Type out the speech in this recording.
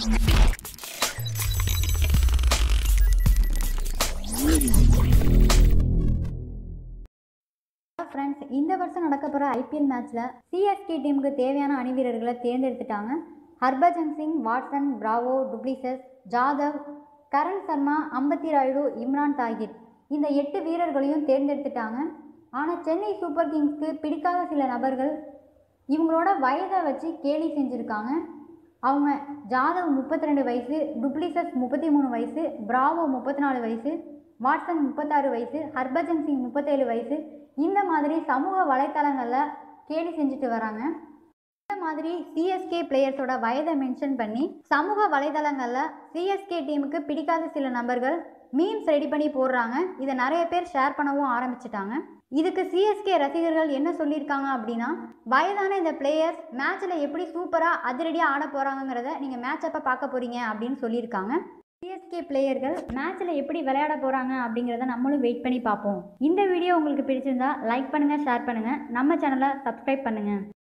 friends இந்த வருஷம் நடக்க போகிற ஐபிஎல் மேட்ச்சில் சிஎஸ்கே டீமுக்கு தேவையான அணிவீரர்களை தேர்ந்தெடுத்துட்டாங்க Harbhajan Singh Watson Bravo du Plessis Jadhav Karan Sharma Ambati Rayudu Imran Tahir இந்த எட்டு வீரர்களையும் தேர்ந்தெடுத்துட்டாங்க ஆனால் சென்னை சூப்பர் கிங்ஸ்க்கு பிடிக்காத சில நபர்கள் இவங்களோட வயதை வச்சு கேலி செஞ்சுருக்காங்க அவங்க ஜாதவ் முப்பத்தி ரெண்டு வயசு டுப்ளிசஸ் முப்பத்தி மூணு வயசு பிராவோ முப்பத்தி நாலு வயசு வாட்சன் முப்பத்தாறு வயசு ஹர்பஜன் சிங் முப்பத்தேழு வயசு இந்த மாதிரி சமூக வலைத்தளங்களில் கேலி செஞ்சுட்டு வராங்க இந்த மாதிரி சிஎஸ்கே பிளேயர்ஸோட வயதை மென்ஷன் பண்ணி சமூக வலைதளங்களில் சிஎஸ்கே டீமுக்கு பிடிக்காத சில நபர்கள் மீம்ஸ் ரெடி பண்ணி போடுறாங்க இதை நிறைய பேர் ஷேர் பண்ணவும் ஆரம்பிச்சிட்டாங்க இதுக்கு சிஎஸ்கே ரசிகர்கள் என்ன சொல்லியிருக்காங்க அப்படின்னா வயதான இந்த பிளேயர்ஸ் மேட்ச்சில் எப்படி சூப்பராக அதிரடியாக ஆட போகிறாங்கங்கிறத நீங்கள் மேட்ச் அப்போ பார்க்க போகிறீங்க அப்படின்னு சொல்லியிருக்காங்க சிஎஸ்கே பிளேயர்கள் மேட்ச்சில் எப்படி விளையாட போகிறாங்க அப்படிங்கிறத நம்மளும் வெயிட் பண்ணி பார்ப்போம் இந்த வீடியோ உங்களுக்கு பிடிச்சிருந்தா லைக் பண்ணுங்கள் ஷேர் பண்ணுங்கள் நம்ம சேனலை சப்ஸ்கிரைப் பண்ணுங்கள்